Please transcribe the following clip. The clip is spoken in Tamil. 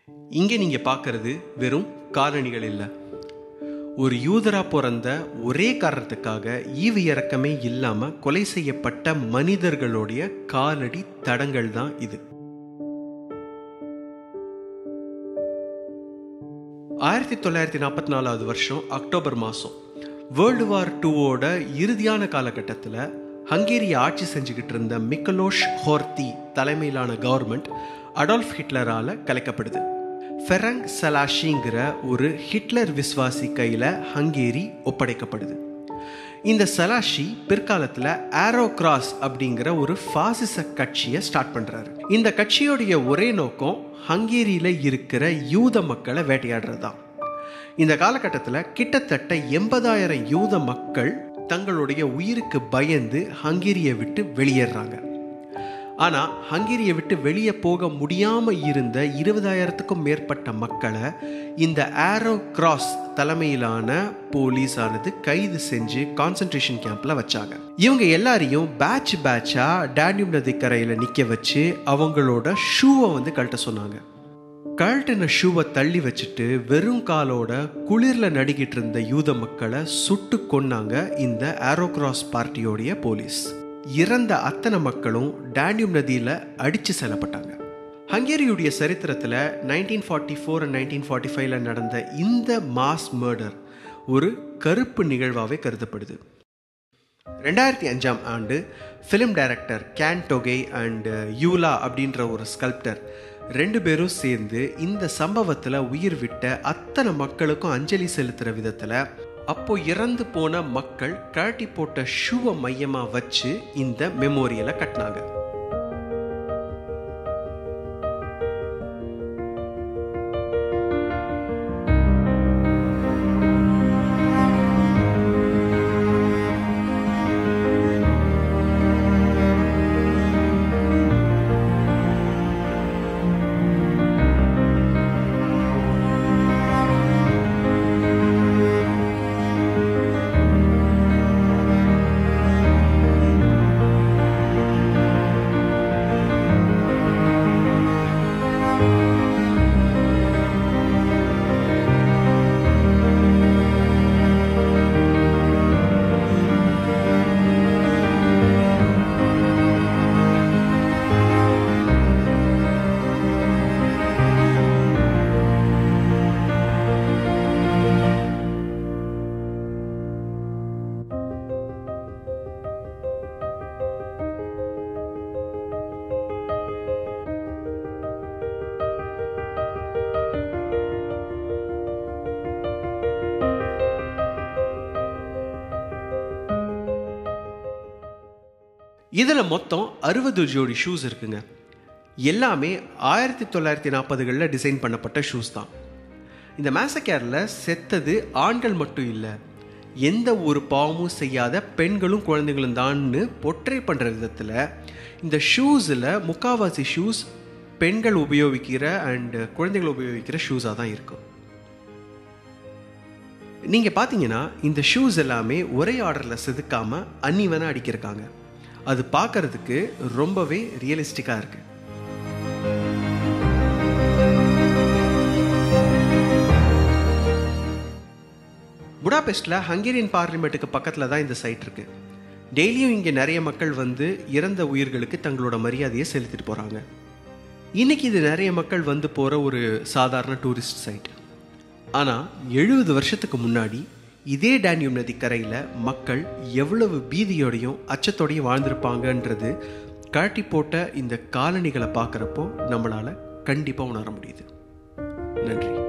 இங்கே நீங்கள் பார்க்கறது வெறும் காலணிகள் இல்லை ஒரு யூதரா பிறந்த ஒரே காரணத்துக்காக ஈவு இறக்கமே இல்லாம கொலை செய்யப்பட்ட மனிதர்களுடைய காலடி தடங்கள் தான் இது ஆயிரத்தி தொள்ளாயிரத்தி நாற்பத்தி நாலாவது வருஷம் அக்டோபர் மாதம் வேர்ல்டு வார் டூவோட இறுதியான காலகட்டத்தில் ஹங்கேரியை ஆட்சி செஞ்சுக்கிட்டு இருந்த மிக்கலோஷ் ஹோர்த்தி தலைமையிலான கவர்மெண்ட் அடால்ஃப் ஹிட்லரால் கலைக்கப்படுது ஃபெரங் சலாஷிங்கிற ஒரு ஹிட்லர் விஸ்வாசி கையில் ஹங்கேரி ஒப்படைக்கப்படுது இந்த சலாஷி பிற்காலத்தில் ஆரோ கிராஸ் அப்படிங்கிற ஒரு பாசிச கட்சியை ஸ்டார்ட் பண்ணுறாரு இந்த கட்சியோடைய ஒரே நோக்கம் ஹங்கேரியில் இருக்கிற யூத மக்களை வேட்டையாடுறது தான் இந்த காலகட்டத்தில் கிட்டத்தட்ட எண்பதாயிரம் யூத மக்கள் தங்களுடைய உயிருக்கு பயந்து ஹங்கேரியை விட்டு வெளியேறாங்க ஆனால் ஹங்கேரியை விட்டு வெளியே போக முடியாமல் இருந்த இருபதாயிரத்துக்கும் மேற்பட்ட மக்களை இந்த ஆரோ கிராஸ் தலைமையிலான போலீஸானது கைது செஞ்சு கான்சன்ட்ரேஷன் கேம்பில் வச்சாங்க இவங்க எல்லாரையும் பேட்ச் பேட்சாக டேனியூப் நதிக்கரையில் நிற்க வச்சு அவங்களோட ஷூவை வந்து கழட்ட சொன்னாங்க கழட்டின ஷூவை தள்ளி வச்சுட்டு வெறும் காலோட குளிரில் நடிக்கிட்டு இருந்த யூத மக்களை சுட்டு கொன்னாங்க இந்த ஆரோக்ராஸ் பார்ட்டியோடைய போலீஸ் இறந்த அத்தனை மக்களும் டேனியூம் நதியில் அடித்து செல்லப்பட்டாங்க ஹங்கேரியுடைய சரித்திரத்தில் nineteen forty four and nineteen forty ஃபைவ்ல நடந்த இந்த மாஸ் மர்டர் ஒரு கருப்பு நிகழ்வாகவே கருதப்படுது ரெண்டாயிரத்தி அஞ்சாம் ஆண்டு film director Can Togay and Gyula அப்படின்ற ஒரு ஸ்கல்ப்டர் ரெண்டு பேரும் சேர்ந்து இந்த சம்பவத்தில் உயிர் விட்ட அத்தனை மக்களுக்கும் அஞ்சலி செலுத்துகிற விதத்தில் அப்போ இறந்து போன மக்கள் கழட்டி போட்ட ஷூவை மையமாக வச்சு இந்த மெமோரியலை கட்டினாங்க இதில் மொத்தம் அறுபது ஜோடி ஷூஸ் இருக்குங்க எல்லாமே ஆயிரத்தி தொள்ளாயிரத்தி நாற்பதுகளில் டிசைன் பண்ணப்பட்ட ஷூஸ் தான் இந்த மேசக்கேரில் செத்தது ஆண்கள் மட்டும் இல்லை எந்த ஒரு பாவமும் செய்யாத பெண்களும் குழந்தைகளும் தான்னு பொற்றை பண்ணுற விதத்தில் இந்த ஷூஸில் முக்காவாசி ஷூஸ் பெண்கள் உபயோகிக்கிற அண்டு குழந்தைகள் உபயோகிக்கிற ஷூஸாக தான் இருக்கும் நீங்கள் பார்த்தீங்கன்னா இந்த ஷூஸ் எல்லாமே ஒரே ஆர்டரில் செதுக்காமல் அன்னிவனாக அடிக்கிருக்காங்க அது பார்க்கறதுக்கு ரொம்பவே ரியலிஸ்டிக்காக இருக்கு புடாபெஸ்டில் ஹங்கேரியன் பார்லிமெண்ட்டுக்கு பக்கத்தில் தான் இந்த சைட் இருக்கு டெய்லியும் இங்கே நிறைய மக்கள் வந்து இறந்த உயிர்களுக்கு தங்களோட மரியாதையை செலுத்திட்டு போகிறாங்க இன்னைக்கு இது நிறைய மக்கள் வந்து போகிற ஒரு சாதாரண டூரிஸ்ட் சைட் ஆனால் எழுபது வருஷத்துக்கு முன்னாடி இதே டேனியம் நதி கரையில் மக்கள் எவ்வளவு பீதியோடையும் அச்சத்தோடையும் வாழ்ந்திருப்பாங்கன்றது கழட்டி போட்ட இந்த காலனிகளை பார்க்குறப்போ நம்மளால் கண்டிப்பாக உணர முடியுது நன்றி